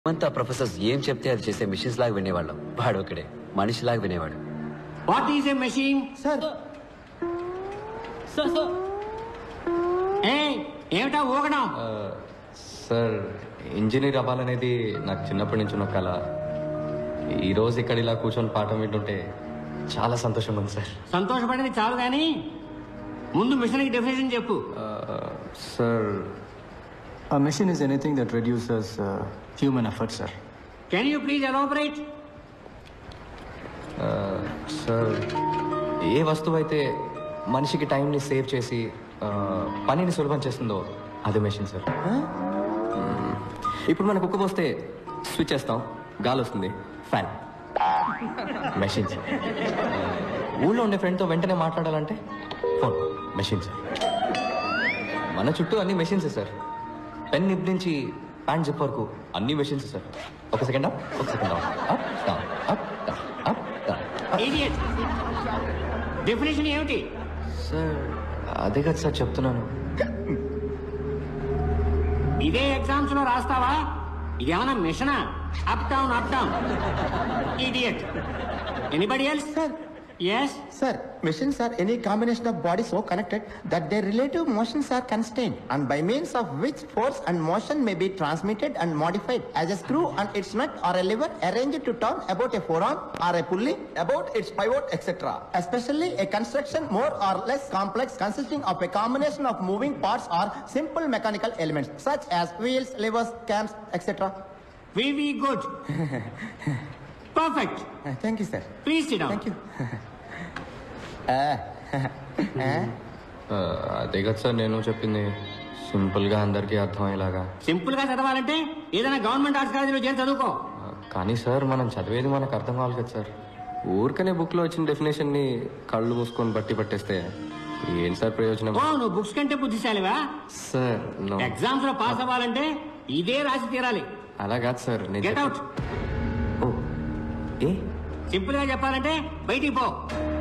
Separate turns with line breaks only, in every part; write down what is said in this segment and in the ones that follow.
అంతా ప్రొఫెసర్స్ ఏం చెప్తే అది చేసే మిషన్స్ లాగా వినేవాళ్ళం వాడు ఒకడే మనిషిలాగా వినేవాడు
what is a machine
sir
sir sir
ఏ ఏమిటా ఊగడం
సార్ ఇంజనీర్ అవ్వాలనేది నాకు చిన్నప్పటి నుంచి ఉన్న కళ ఈరోజు ఇక్కడ ఇలా కూర్చొని పాఠం వింటుంటే చాలా సంతోషంగా ఉంది సార్
సంతోషపడింది చాలు గాని ముందు మిషన్కి డెఫినేషన్ చెప్పు
sir
A machine is anything that reduces uh, human effort, sir.
Can you please elaborate
sir ఏ వస్తువు అయితే మనిషికి టైంని సేవ్ చేసి ఆ, పనిని సులభం చేస్తుందో అది మెషిన్ సార్ మ్మ్. ఇప్పుడు మనకు కుక్క పోస్తే స్విచ్ చేస్తాం గాలి వస్తుంది ఫ్యాన్ మెషిన్ సార్ ఆ, ఊళ్ళో ఉండే ఫ్రెండ్తో వెంటనే మాట్లాడాలంటే ఫోన్ మెషిన్ సార్ మన చుట్టూ అన్ని మెషిన్సే సార్ పెన్ నిప్ నుంచి ప్యాంట్ జిప్ వరకు అన్ని మెషిన్స్ సార్ ఒక సెకండ్ అప్ ఒక second down up down up down up down
idiot definition ఏమిటి
సార్ అదే కదా సార్ చెప్తున్నాను
ఇదే ఎగ్జామ్స్ లో రాస్తావా ఇదేమన్నా మిషనా up down up down idiot anybody else
Sir.
Yes
Sir, machines are any combination of bodies so connected that their relative motions are constrained and by means of which force and motion may be transmitted and modified as a screw on its nut or a lever arranged to turn about a forearm or a pulley about its pivot etc. Especially a construction more or less complex consisting of a combination of moving parts or simple mechanical elements such as wheels, levers, cams etc.
వివి good perfect
Uh, Thank you sir.
Please sit
Thank you. Uh, uh,
ఆ, అదే కదా sir నేను చెప్పింది సింపుల్గా అందరికీ అర్థమయ్యేలాగా
simple గా చదవాలంటే ఏదైనా గవర్నమెంట్ ఆర్ట్స్ కాలేజీలో చేరి చదువుకో
ఆ, కానీ సార్ మనం చదివేది మనకు అర్థం కావాలి కదా సార్ ఊరికనే బుక్లో వచ్చిన డెఫినేషన్ని కళ్ళు మూసుకొని బట్టి పట్టేస్తే ఏం సార్ ప్రయోజనం
ఓ నువ్వు బుక్స్ కంటే బుద్ధిశాలివా
సార్ no.
ఎగ్జామ్స్ లో పాస్ అవ్వాలంటే ఇదే రాసి తీరాలి
అలా కాదు సార్ నేను
గెట్
చెప్పే-
అవుట్
ఓ ఏ
సింపుల్ గా చెప్పాలంటే బయటికి పో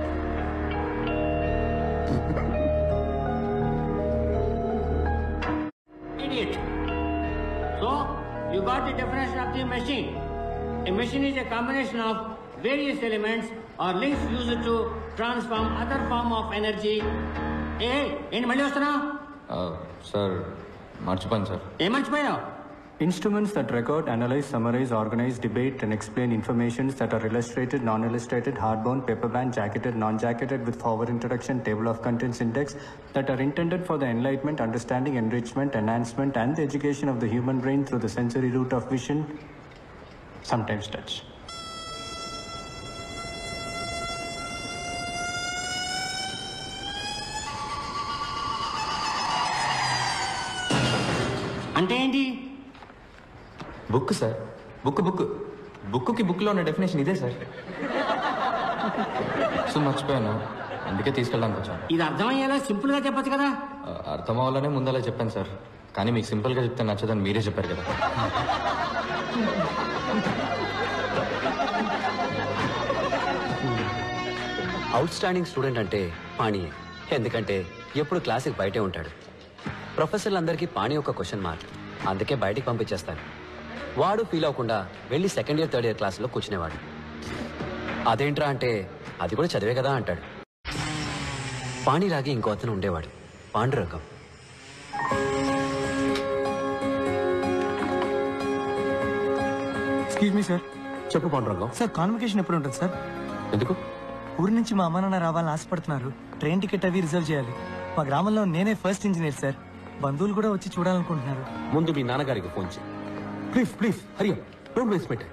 Idiot. So, you got the definition of the machine. A machine is a combination of various elements or links used to transform other form of energy. ఏ ఏంటి మళ్ళీ వస్తున్నావు
ఆ, సార్ మర్చిపోయాను సార్
ఏం మర్చిపోయావు
Instruments that record, analyze, summarize, organize, debate, and explain informations that are illustrated, non-illustrated, hardbound, paperbound, jacketed, non-jacketed, with forward introduction, table of contents index, that are intended for the enlightenment, understanding, enrichment, enhancement, and the education of the human brain through the sensory route of vision, sometimes touch.
అంటే ఏంటి
book sir book book బుక్కి బుక్లో ఉన్న definition ఇదే sir so మర్చిపోయాను అందుకే తీసుకెళ్ళడానికి వచ్చాను
ఇది అర్థమయ్యేలా సింపుల్ గా చెప్పొచ్చు కదా
ఆ, అర్థం అవ్వాలనే ముందలా చెప్పాను సార్ కానీ మీకు సింపుల్గా చెప్తే నచ్చదని మీరే చెప్పారు కదా
అవుట్ స్టాండింగ్ స్టూడెంట్ అంటే పాణియే ఎందుకంటే ఎప్పుడు క్లాసిక్ బయటే ఉంటాడు ప్రొఫెసర్లందరికీ పాణి ఒక క్వశ్చన్ మార్క్ అందుకే బయటికి పంపించేస్తాను వాడు ఫీల్ అవ్వకుండా వెళ్ళి సెకండ్ ఇయర్ థర్డ్ ఇయర్ క్లాస్లో కూర్చునేవాడు అదేంట్రా అంటే అది కూడా చదివే కదా అంటాడు పాణిలాగే ఇంకో అతను ఉండేవాడు పాండురంగం
ఎక్స్క్యూజ్ మీ సార్
చెప్పు పాండురంగం
సార్ కాన్వకేషన్ ఎప్పుడు ఉంటుంది సార్
ఎందుకు
ఊరి నుంచి మా అమ్మ నాన్న రావాలని ఆశపడుతున్నారు ట్రైన్ టికెట్ అవి రిజర్వ్ చేయాలి మా గ్రామంలో నేనే ఫస్ట్ ఇంజనీర్ సార్ బంధువులు కూడా వచ్చి చూడాలనుకుంటున్నారు
ముందు మీ నాన్నగారికి ఫోన్ చేయి
please please
Hari don't waste my time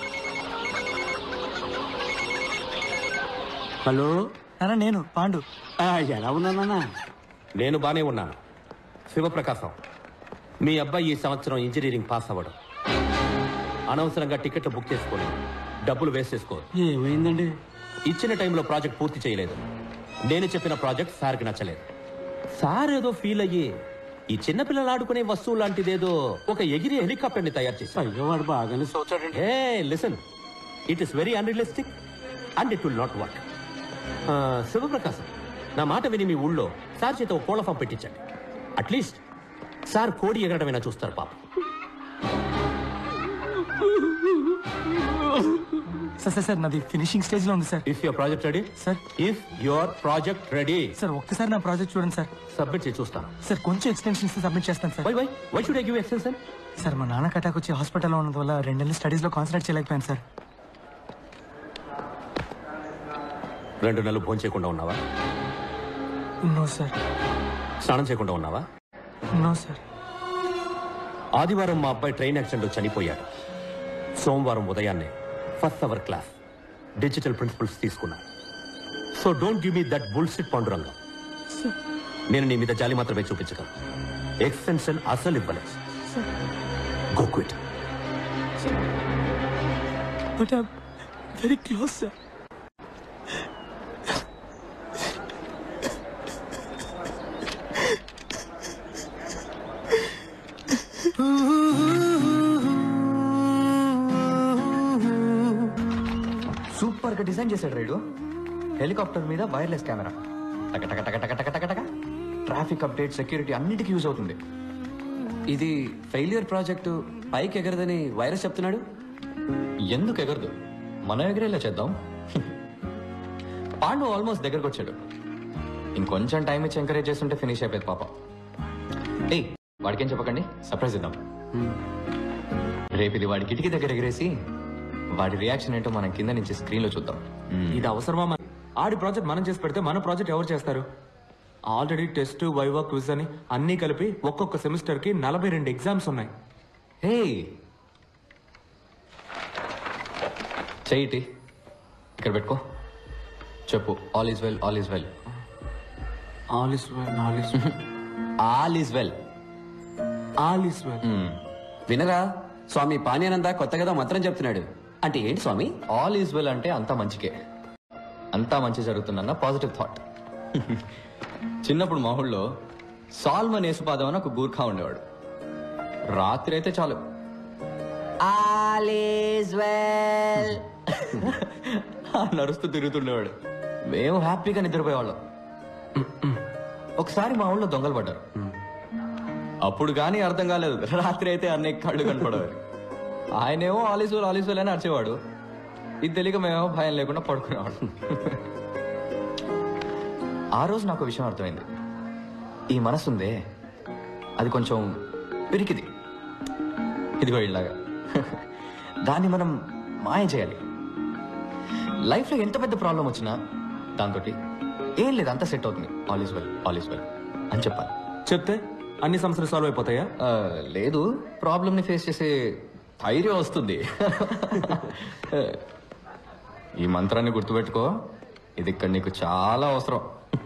hello
నాన్న నేను పాండు
ఆ, ఎలా ఉన్నానన్నా
నేను బానే ఉన్నాను శివప్రకాశం మీ అబ్బాయి ఈ సంవత్సరం ఇంజనీరింగ్ పాస్ అవ్వడం అనవసరంగా టికెట్లు బుక్ చేసుకోలేదు డబ్బులు వేస్ట్ చేసుకో
ఏమైందండి
ఇచ్చిన టైంలో ప్రాజెక్ట్ పూర్తి చేయలేదు నేను చెప్పిన ప్రాజెక్ట్ సార్కి నచ్చలేదు సార్ ఏదో ఫీల్ అయ్యి ఈ చిన్నపిల్లలు ఆడుకునే వస్తువు లాంటిదేదో ఒక ఎగిరి హెలికాప్టర్ ని తయారు చేశారు
అయ్యో వాడు బాగానే చూచాడండి
ఏ listen it is very unrealistic and it will not work Sivaprakasam నా మాట విని మీ ఊళ్ళో సార్ చేత ఒక కోళ్ళ ఫామ్ పెట్టించండి అట్లీస్ట్ సార్ కోడి ఎగరడమైనా చూస్తారు పాప
సార్ సార్ సార్ నాది ఫినిషింగ్ స్టేజ్ లో ఉంది sir
if your project ready
sir
if your project ready
sir ఒక్కసారి నా ప్రాజెక్ట్ చూడండి సార్
సబ్మిట్ చేసి చూస్తాను
సార్ కొంచెం ఎక్స్టెన్షన్ ఇస్తే సబ్మిట్ చేస్తాను sir
why why why should I give extension
sir మా నాన్న అటాక్ వచ్చి హాస్పిటల్లో ఉన్నందు వల్ల రెండు నెలలు స్టడీస్ లో కాన్సన్ట్రేట్ చేయలేకపోయాను సార్
రెండు నెలలు భోజనం చేయకుండా ఉన్నావా
నో సార్
స్నానం చేయకుండా ఉన్నావా
నో సార్
ఆదివారం మా అబ్బాయి ట్రైన్ యాక్సిడెంట్ చనిపోయాడు సోమవారం ఉదయాన్నే first hour class digital principles తీసుకున్నా so don't give me that bullshit Pandurangam నేను నీ మీద జాలి మాత్రమే చూపించగలను ఎక్స్టెన్షన్ అసలు ఇవ్వలేదు go quit
but very close sir
super గా డిజైన్ చేశాడు రైడు హెలికాప్టర్ మీద వైర్లెస్ కెమెరా టక టక టక టక టక టక టక ట్రాఫిక్ అప్డేట్ సెక్యూరిటీ అన్నిటికీ యూజ్ అవుతుంది
ఇది ఫెయిలియర్ ప్రాజెక్టు పైకి ఎగరదని వైరస్ చెప్తున్నాడు
ఎందుకు ఎగరదు మనం ఎగరేలా చేద్దాం పాండు ఆల్మోస్ట్ దగ్గరకు వచ్చాడు ఇంకొంచెం టైం ఇచ్చి ఎంకరేజ్ చేస్తుంటే ఫినిష్ అయిపోయింది పాప ఏయ్ వాడికేం చెప్పకండి సర్ప్రైజ్ ఇద్దాం రేపు ఇది వాడి కిటికీ దగ్గర ఎగరేసి వాడి రియాక్షన్ ఏంటో మనం కింద నుంచి స్క్రీన్ లో చూద్దాం
ఇది అవసరమా మన- ఆడి ప్రాజెక్ట్ మనం చేసి పెడితే మన ప్రాజెక్ట్ ఎవరు చేస్తారు ఆల్రెడీ టెస్ట్ వైవా క్విజ్ అని అన్ని కలిపి ఒక్కొక్క సెమిస్టర్ కి నలభై రెండు ఎగ్జామ్స్ ఉన్నాయి
హే చెయ్యిటి ఇక్కడ పెట్టుకో చెప్పు all is well all is well
all is well all is
all is well
all is well
వినరా స్వామి పానీయానంద కొత్త కదా మంత్రం చెప్తున్నాడు అంటే ఏంటి స్వామి
ఆల్ ఈజ్ వెల్ అంటే అంతా మంచికే అంతా మంచి జరుగుతుందన్న పాజిటివ్ థాట్ చిన్నప్పుడు మా ఊళ్ళో సాల్మన్ యేసుపాదం అని ఒక గూర్ఖా ఉండేవాడు రాత్రి అయితే చాలు ఆ నడుస్తూ తిరుగుతుండేవాడు మేము హ్యాపీగా నిద్రపోయేవాళ్ళం ఒకసారి మా ఊళ్ళో దొంగలు పడ్డారు అప్పుడు కానీ అర్థం కాలేదు రాత్రి అయితే అన్నయ్య కళ్ళు కనపడేవారు ఆయనేమో ఆలీసులు ఆలీసులు అని అరిచేవాడు ఇది తెలియక మేమేమో భయం లేకుండా పడుకునేవాడు ఆ రోజు నాకు ఒక విషయం అర్థమైంది ఈ మనసు ఉందే అది కొంచెం పిరికిది ఇదిగో ఇలాగా దాన్ని మనం మాయ చేయాలి లైఫ్లో ఎంత పెద్ద ప్రాబ్లం వచ్చినా దాంతో ఏం లేదు అంతా సెట్ అవుతుంది all is well all is well అని చెప్పాలి
చెప్తే అన్ని సమస్యలు సాల్వ్ అయిపోతాయా
ఆ, లేదు ప్రాబ్లమ్ ని ఫేస్ చేసే ధైర్యం వస్తుంది ఈ మంత్రాన్ని గుర్తుపెట్టుకో ఇది ఇక్కడ నీకు చాలా అవసరం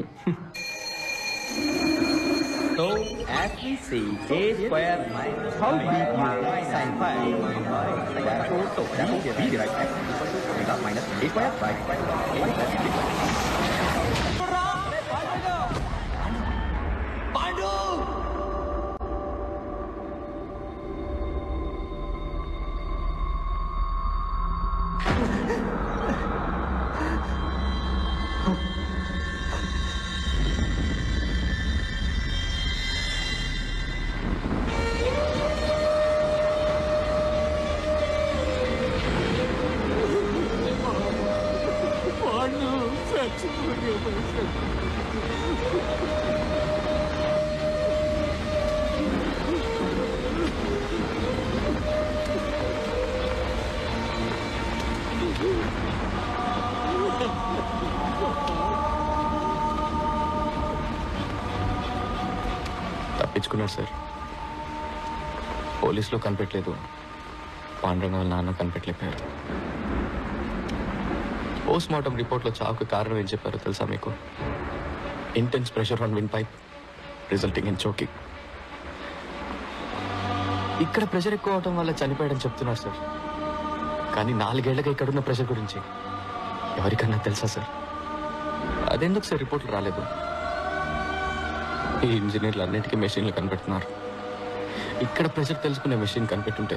తప్పించుకున్నాడు సార్ పోలీసులో కనిపెట్టలేదు పాండురంగ వాళ్ళ నాన్న కనిపెట్టలేకపోయారు పోస్ట్ మార్టం రిపోర్ట్లో చావుకు కారణం ఏం చెప్పారో తెలుసా మీకు intense pressure on wind pipe resulting in choking ఇక్కడ ప్రెషర్ ఎక్కువ అవటం వల్ల చనిపోయాడని చెప్తున్నారు సార్ కానీ నాలుగేళ్లగా ఇక్కడున్న ప్రెషర్ గురించి ఎవరికన్నా తెలుసా సార్ అదెందుకు సార్ రిపోర్ట్లు రాలేదు ఈ ఇంజనీర్లు అన్నిటికీ మెషిన్లు కనిపెడుతున్నారు ఇక్కడ ప్రెషర్ తెలుసుకునే మెషిన్ కనిపెట్టుంటే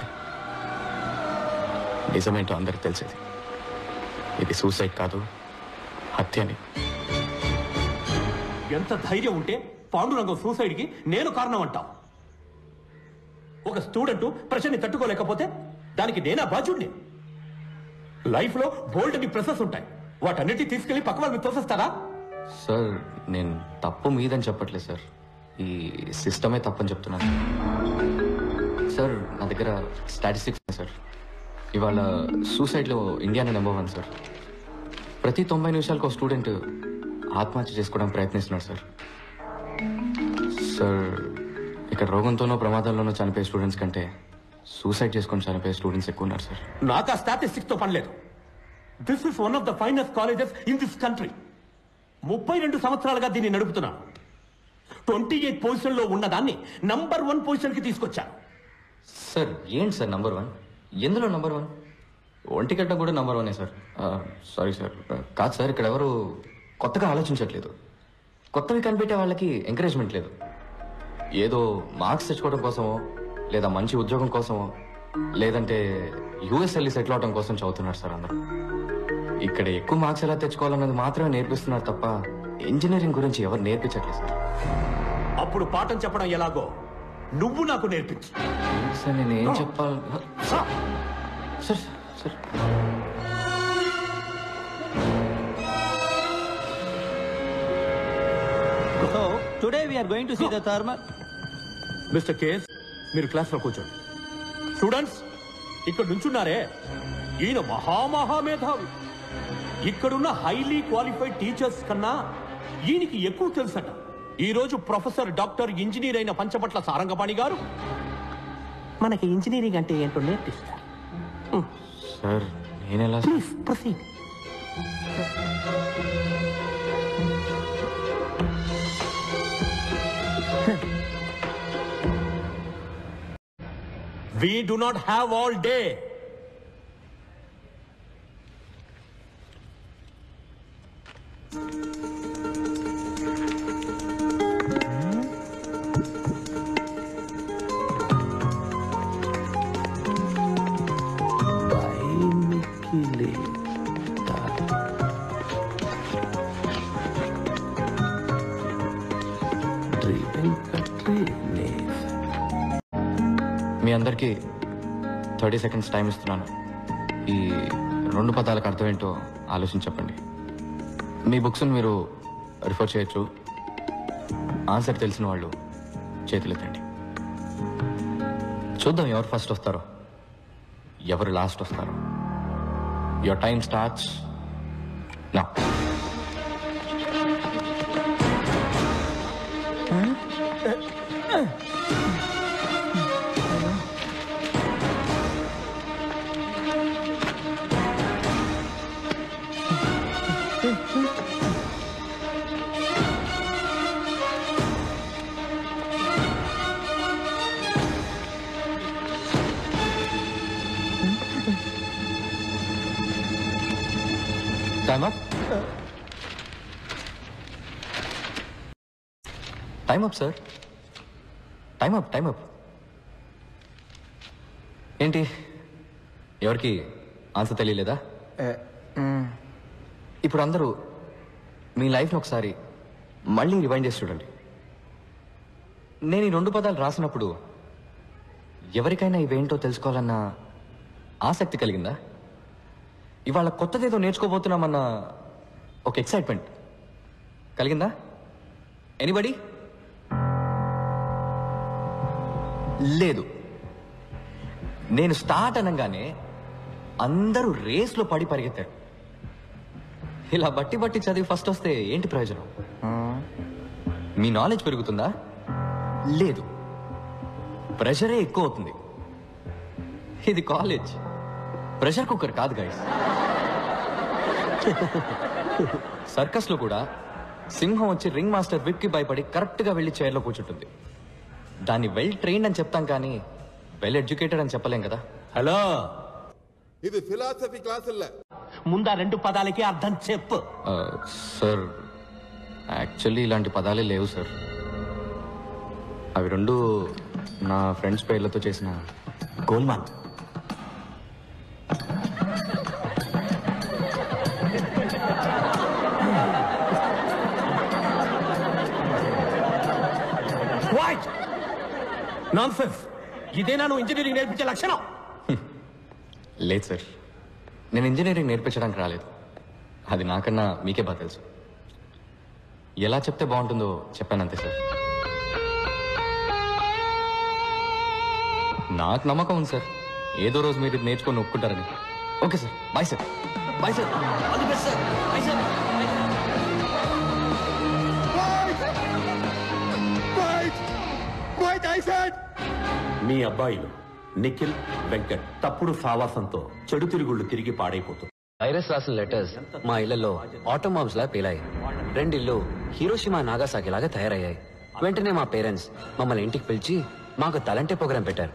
నిజమేంటో అందరికి తెలిసేది ఇది సూసైడ్ కాదు హత్యని
ఎంత ధైర్యం ఉంటే పాండురంగం సూసైడ్ కి నేను కారణం అంటావు ఒక స్టూడెంట్ ప్రెషర్ని తట్టుకోలేకపోతే దానికి నేనా బాధ్యుడిని లైఫ్ లో బోల్డ్ అని ప్రెసెస్ ఉంటాయి వాటన్నిటి తీసుకెళ్లి పక్క వాళ్ళు తోసేస్తారా
సార్ నేను తప్పు మీదని చెప్పట్లేదు సార్ ఈ సిస్టమే తప్పని చెప్తున్నాను సార్ నా దగ్గర స్టాటిస్టిక్స్ ఉన్నాయి సార్ ఇవాళ సూసైడ్లో ఇండియానే నెంబర్ వన్ సార్ ప్రతి తొంభై నిమిషాలకు ఒక స్టూడెంట్ ఆత్మహత్య చేసుకోవడానికి ప్రయత్నిస్తున్నాడు సార్ సార్ ఇక్కడ రోగంతోనో ప్రమాదంలోనో చనిపోయే స్టూడెంట్స్ కంటే సూసైడ్ చేసుకొని చనిపోయే స్టూడెంట్స్ ఎక్కువ ఉన్నారు సార్
నాకు ఆ స్టాటిస్టిక్స్ తో పని లేదు this is one of the finest colleges in this country ముప్పై రెండు సంవత్సరాలుగా దీన్ని నడుపుతున్నాను ట్వంటీ ఎయిట్ పొజిషన్ లో ఉన్నదాన్ని నంబర్ వన్ పొజిషన్ కి తీసుకొచ్చాను
సార్ ఏంటి సార్ నంబర్ వన్ ఎందులో నంబర్ వన్ ఒంటి గంట కూడా నంబర్ వనే సార్ సారీ సార్ కాదు సార్ ఇక్కడ ఎవరు కొత్తగా ఆలోచించట్లేదు కొత్తవి కనిపెట్టే వాళ్ళకి ఎంకరేజ్మెంట్ లేదు ఏదో మార్క్స్ తెచ్చుకోవడం కోసమో లేదా మంచి ఉద్యోగం కోసమో లేదంటే యూఎస్ వెళ్ళి సెటిల్ అవడం కోసం చదువుతున్నారు సార్ అందరూ ఇక్కడ ఎక్కువ మార్క్స్ ఎలా తెచ్చుకోవాలన్నది మాత్రమే నేర్పిస్తున్నారు తప్ప ఇంజనీరింగ్ గురించి ఎవరు నేర్పించట్లేదు సార్
అప్పుడు పాఠం చెప్పడం ఎలాగో నువ్వు నాకు నేర్పించు
సార్ నేను ఏం చెప్పాలి sir sir
So today we are going to see the thermal.
Mister కేస్ మీరు క్లాస్ లో కూర్చోండి స్టూడెంట్స్ ఇక్కడ నుంచున్నారే ఈయన మహామహామేధావి ఇక్కడున్న హైలీ క్వాలిఫైడ్ టీచర్స్ కన్నా ఈయనకి ఎక్కువ తెలుసట ఈ రోజు ప్రొఫెసర్ డాక్టర్ ఇంజనీర్ అయిన పంచపట్ల సారంగపాణి గారు మనకి ఇంజనీరింగ్ అంటే ఏంటో నేర్పిస్తారు
సార్ నేను ఎలా
please proceed We do not have all day.
మీ అందరికీ థర్టీ సెకండ్స్ టైం ఇస్తున్నాను ఈ రెండు పదాలకు అర్థం ఏంటో ఆలోచించి చెప్పండి మీ బుక్స్ని మీరు రిఫర్ చేయొచ్చు ఆన్సర్ తెలిసిన వాళ్ళు చేతులెత్తండి చూద్దాం ఎవరు ఫస్ట్ వస్తారో ఎవరు లాస్ట్ వస్తారో యువర్ టైం స్టార్ట్స్ నా time up time up sir time up time up ఏంటి ఎవరికి ఆన్సర్ తెలియలేదా ఇప్పుడు అందరూ మీ లైఫ్ని ఒకసారి మళ్ళీ రివైండ్ చేసి చూడండి నేను ఈ రెండు పదాలు రాసినప్పుడు ఎవరికైనా ఇవేంటో తెలుసుకోవాలన్న ఆసక్తి కలిగిందా ఇవాళ కొత్తదేదో నేర్చుకోబోతున్నామన్న ఒక ఎక్సైట్మెంట్ కలిగిందా ఎనీబడి లేదు నేను స్టార్ట్ అనగానే అందరూ రేస్లో పడి పరిగెత్తారు ఇలా బట్టి బట్టి చదివి ఫస్ట్ వస్తే ఏంటి ప్రయోజనం మీ నాలెడ్జ్ పెరుగుతుందా లేదు ప్రెషరే ఎక్కువ అవుతుంది ఇది కాలేజ్ ప్రెషర్ కుక్కర్ కాదు గైస్ సర్కస్ లో కూడా సింహం వచ్చి రింగ్ మాస్టర్ విప్ కి భయపడి కరెక్ట్ గా వెళ్లి చైర్లో కూర్చుంటుంది దాన్ని వెల్ ట్రైన్డ్ అని చెప్తాం కానీ వెల్ ఎడ్యుకేటెడ్ అని చెప్పలేం కదా
హలో
ఇది ఫిలాసఫీ క్లాస్ இல்ல
ముందా రెండు పదాలకి అర్థం చెప్పు
సార్ యాక్చువల్లీ ఇలాంటి పదాలే లేవు సార్ అవి రెండు నా ఫ్రెండ్స్ పేర్లతో చేసిన
గోల్మాల్ వాట్ నాన్సెన్స్ ఇదేనా నువ్వు ఇంజనీరింగ్ నేర్పించే లక్షణం
లేదు సార్ నేను ఇంజనీరింగ్ నేర్పించడానికి రాలేదు అది నాకన్నా మీకే బాగా తెలుసు ఎలా చెప్తే బాగుంటుందో చెప్పాను అంతే సార్ నాకు నమ్మకం ఉంది సార్ ఏదో రోజు మీరు ఇది నేర్చుకొని ఒప్పుకుంటారని okay sir bye sir bye sir all the best sir bye sir
మీ అబ్బాయిలు నిఖిల్ వెంకట్ తప్పుడు సావాసంతో చెడు తిరుగుళ్ళు తిరిగి పాడైపోతుంది
వైరస్ రాసిన లెటర్స్ మా ఇళ్లలో ఆటో బాంబ్స్ లా పేలాయి రెండిల్లు హీరోషిమా నాగాసాకి లాగా తయారయ్యాయి వెంటనే మా పేరెంట్స్ మమ్మల్ని ఇంటికి పిలిచి మాకు తలంటే ప్రోగ్రాం పెట్టారు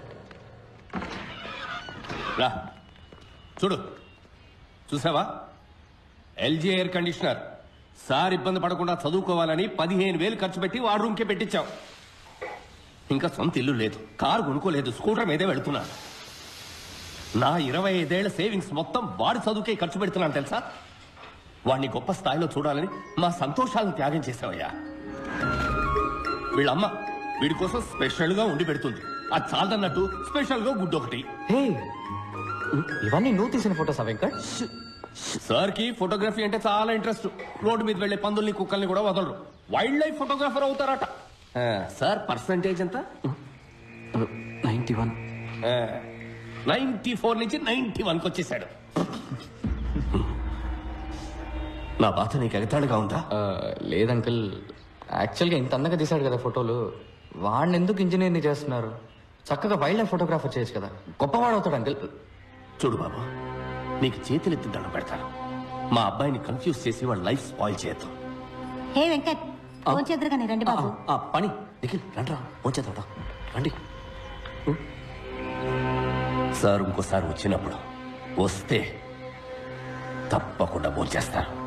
రా చూడు చూసావా ఎల్జీ ఎయిర్ కండిషనర్ సార్ ఇబ్బంది పడకుండా చదువుకోవాలని పదిహేను వేలు ఖర్చు పెట్టి వాడు రూమ్కే పెట్టించాం ఇంకా సొంత ఇల్లు లేదు కారు కొనుక్కోలేదు స్కూటర్ మీదే వెళుతున్నా నా ఇరవై ఐదేళ్ల సేవింగ్స్ మొత్తం వాడి చదువుకే ఖర్చు పెడుతున్నాను తెలుసా వాడిని గొప్ప స్థాయిలో చూడాలని మా సంతోషాలను త్యాగం చేసావయ్యా వీళ్ళమ్మ వీడి కోసం స్పెషల్ గా ఉండి పెడుతుంది అది చాలదన్నట్టు స్పెషల్ గా గుడ్డు ఒకటి
హే ఇవన్నీ నువ్వు తీసిన ఫోటోసా వెంకట్
సార్ కి ఫోటోగ్రఫీ అంటే చాలా ఇంట్రెస్ట్ రోడ్డు మీద వెళ్లే పందుల్ని కుక్కల్ని కూడా వదలరు వైల్డ్ లైఫ్ ఫోటోగ్రాఫర్ అవుతారట ఆ, సార్ పర్సంటేజ్ ఎంత
నైన్టీ వన్
నైన్టీ ఫోర్ నుంచి నైన్టీ వన్కి వచ్చేసాడు నా బాధ నీకు ఎగతాళిగా ఉందా
ఆ, లేదు అంకుల్ యాక్చువల్గా ఇంత అందంగా తీశాడు కదా ఫోటోలు వాడిని ఎందుకు ఇంజనీర్ని చేస్తున్నారు చక్కగా వైల్డ్ లైఫ్ ఫోటోగ్రాఫర్ చేయొచ్చు కదా గొప్పవాడు అవుతాడు అంకుల్
చూడు బాబు నీకు చేతులెత్తి దండం పెడతాను మా అబ్బాయిని కన్ఫ్యూజ్ చేసి వాళ్ళ లైఫ్ స్పాయిల్ చేయొద్దు
హే వెంకట్ ఫోన్ చేద్దరు కానీ రండి బాబు
పని నిఖిల్ రండ్రా వచ్చేదా రండి
సార్ ఇంకోసారి వచ్చినప్పుడు వస్తే తప్పకుండా భోంచేస్తారు